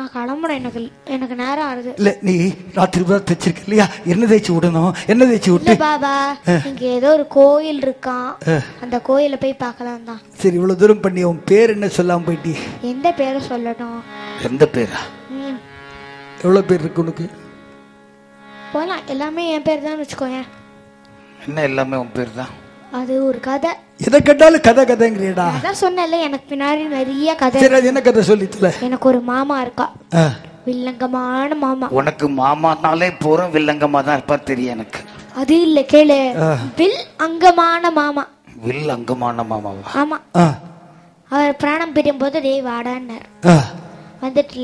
நான் கிளம்புறேன் எனக்கு எனக்கு நேரம் ஆகுது இல்ல நீ ராத்திரி பூரா தைச்சிருக்க இல்லையா என்ன தேய்ச்சி விடணும் என்ன தேய்ச்சி இல்ல விட்டு பாபா இங்க ஏதோ ஒரு கோயில் இருக்கான் அந்த கோயில போய் பார்க்கலாம் தான் சரி இவ்வளவு தூரம் பண்ணி உன் பேர் என்ன சொல்லாம போயிட்டி எந்த பேரை சொல்லட்டும் எந்த பேரா ம் எவ்வளவு பேர் இருக்கு உனக்கு போலாம் எல்லாமே என் பேர் தான் வச்சுக்கோயேன் என்ன எல்லாமே உன் பேர் தான் அது ஒரு கதை எதை கேட்டாலும் கதை கதைங்கிறியடா அதான் சொன்னேன்ல எனக்கு பின்னாடி நிறைய கதை சரி அது என்ன கதை சொல்லித்துல எனக்கு ஒரு மாமா இருக்கா வில்லங்கமான மாமா உனக்கு மாமானாலே போறோம் வில்லங்கமா தான் இருப்பார் தெரியும் எனக்கு அது இல்ல கேளு வில் அங்கமான மாமா வில் அங்கமான மாமாவா ஆமா அவர் பிராணம் பிரியும் போது டேய் வாடான்னார் வந்துட்டுல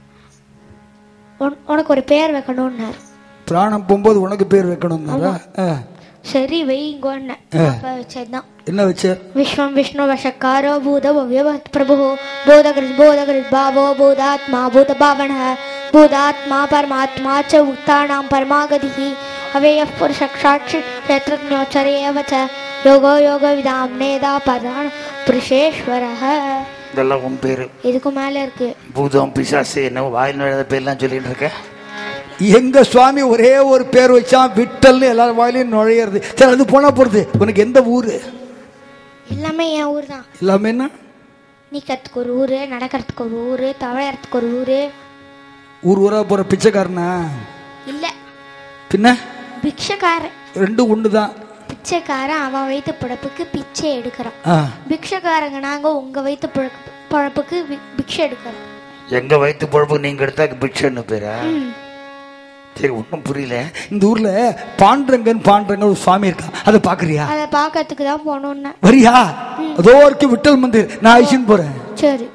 உன்- உனக்கு ஒரு பேர் வைக்கணும்னார் பிராணம் போகும்போது உனக்கு பேர் வைக்கணும் சரி வைங்கோன்னு அப்ப வச்சதுதான் என்ன வச்ச विश्वं विष्णुवशकारो भूतभव्यः प्रभुः बोधकृत् बोधकृत् भावो बोधात्मा भूतभावनः बोधात्मा परमात्मा च उक्तानां परमागतिः अवेयः पुरुषक्षाक्षि क्षेत्रज्ञोच्चरे एव च योगो योगविदां नेदा पदान् पुरुषेश्वरः இதெல்லாம் உன் பேரு இதுக்கு மேல இருக்கு பூதம் பிசாசு என்ன வாயில் நுழையாத பேர்லாம் சொல்லிட்டு இருக்க எங்க சுவாமி ஒரே ஒரு பேர் வச்சான் விட்டல்னு எல்லாரும் வாயிலையும் நுழையிறது சரி அது போனா போறது உனக்கு எந்த ஊரு எல்லாமே என் ஊர் தான் எல்லாமே என்ன நிக்கிறதுக்கு ஒரு ஊரு நடக்கிறதுக்கு ஒரு ஊரு தவழறதுக்கு ஒரு ஊரு ஊர் ஊரா போற பிச்சைக்காரனா இல்ல பின்ன பிக்ஷக்காரன் ரெண்டும் ஒண்ணுதான் பிச்சைக்காரன் அவன் வயிற்று பிழப்புக்கு பிச்சை எடுக்கிறான் ஆ. பிக்ஷக்காரங்க நாங்க உங்க வயிற்று பிழப்பு பழப்புக்கு வி- பிக்ஷை எடுக்கிறோம் எங்க வயிற்று பொழப்பு நீங்க எடுத்தா பிக்ஷன்னு பேரா சரி ஒன்றும் புரியல இந்த ஊர்ல பாண்டரங்கன் பாண்டரங்கன் ஒரு சுவாமி இருக்கான் அதை பாக்குறியா அதை பார்க்கறதுக்கு தான் போகணுன்னு வரியா அதோ இருக்கு விட்டல் மந்திர் நான் ஐசின்னு போறேன் சரி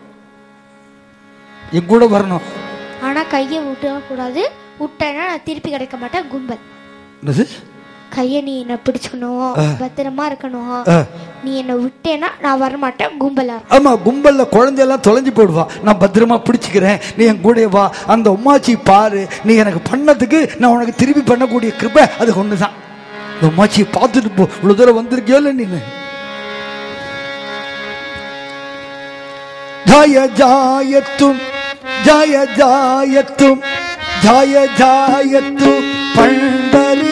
என் கூட வரணும் ஆனா கையை விட்டக்கூடாது விட்டேன்னா நான் திருப்பி கிடைக்க மாட்டேன் கும்பல் என்னது கையை நீ என்ன பிடிச்சுக்கணும் பத்திரமா இருக்கணும் ஆ. நீ என்ன விட்டேன்னா நான் வரமாட்டேன் கும்பலா இருக்கும். ஆமா கும்பல்ல குழந்தையெல்லாம் தொலைஞ்சு போயிடுவா நான் பத்திரமா பிடிச்சுக்கிறேன் நீ என் கூட வா அந்த உமாச்சி பாரு நீ எனக்கு பண்ணதுக்கு நான் உனக்கு திருப்பி பண்ணக்கூடிய கிருபை அது ஒண்ணுதான் இந்த உமாச்சியை பார்த்துட்டு போ இவ்வளவு தூரம் வந்திருக்கியோ இல்லை நீ ஜாய ஜாயத்தும் ஜாய ஜாயத்தும் ஜாய ஜாயத்து பண்டரி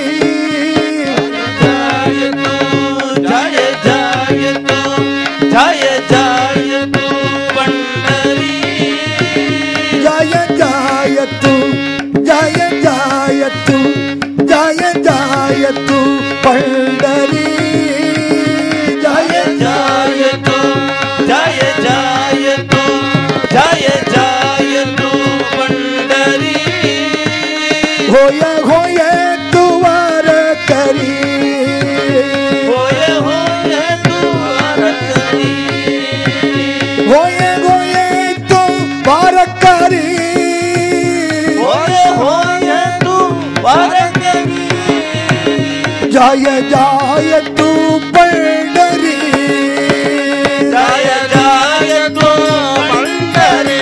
ஜாய ஜாயதோ ஜாய ஜாயதோ பண்டரி ஜாய ஜாயத்து ஜாய ஜாயத்து ஜாய ஜாயத்து பண்டரி ஜாய ஜாயதோ ஜாய ஜாயதோ ஜாய ஜாயதோ பண்டரி होय होय तुवार करी ஓய ஓய துவாரகரி होय होय तुवार करी ஓய ஓய துவாரகரி जय जय तू पंडरी ஜாய ஜாயதோ பண்டரி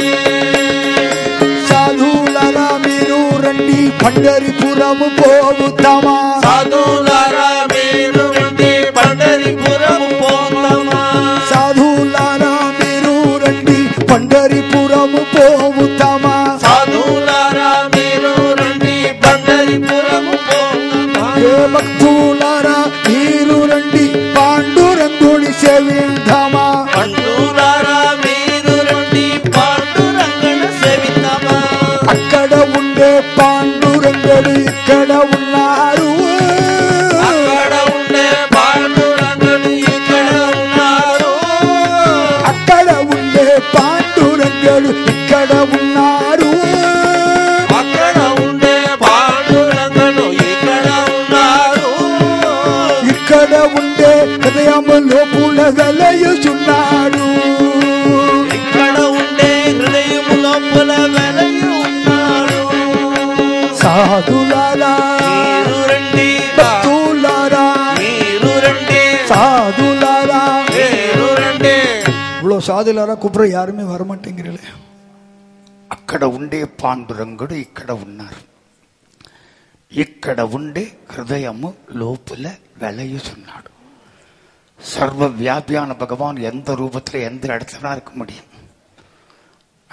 సాధులరా మీరు రండి పండరిపురం పోవుతామా సాధులారా మీరు రండి పండరిపురం పోతామా సాధులరా మీరు రండి పండరిపురం పోవుతామా సాధులారా మీరు రండి పండరిపురం పోతామా ఏ భక్తులారా మీరు రండి పాండురంగుడి సేవిందామా పండులారా మీరు రండి పాండురంగణ సేవితామా అక్కడ ఉండే పాండురంగుడు ఇక్కడ ఉన్నారు అక్కడ ఉండే పాండురంగడు ఇక్కడ ఉన్నారు అక్కడ ఉండే పాండురంగుడు ఇక్కడ ఉన్నారు అక్కడ ఉండే పాండురంగడు ఇక్కడ ఉన్నారు ఇక్కడ ఉండే హృదయం లోపుల వెలయుచున్నాడు ఇక్కడ ఉండే హృదయం లోపల వెలయి ఉన్నాడు సాధులారా మీరు రండి భక్తులారా మీరు రండి సాధులారా మీరు రండి இவ்வளவு சாதுலாரா கூப்பிட யாருமே வரமாட்டேங்கிறீங்களே అక్కడ ఉండే పాండురంగుడు ఇక్కడ ఉన్నారు ఇక్కడ ఉండే హృదయము లోపల వెలయుచున్నాడు சர்வ வியாபியான பகவான் எந்த ரூபத்துல எந்த இடத்துல இருக்க முடியும்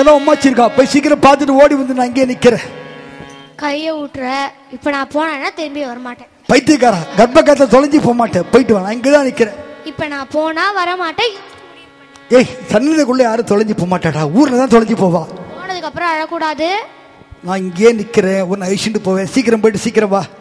அங்கதான் உமாச்சி இருக்கா போய் சீக்கிரம் பார்த்துட்டு ஓடி வந்து நான் இங்கே நிக்கிறேன் கையை விட்டுற இப்ப நான் போனேன்னா திரும்பி வரமாட்டேன் பைத்தியக்காரா கர்ப்பகாரத்தை தொலைஞ்சு போக மாட்டேன் போயிட்டு வா நான் இங்கே தான் நிக்கிறேன் இப்ப நான் போனா வரமாட்டேன் ஏய் சன்னதிக்குள்ள யாரும் தொலைஞ்சு போக மாட்டாடா ஊர்ல தான் தொலைஞ்சு போவா போனதுக்கு அப்புறம் அழக்கூடாது நான் இங்கேயே நிக்கிறேன் உன்னை அழிச்சுட்டு போவேன் சீக்கிரம் போயிட்டு சீக்கிரம் வா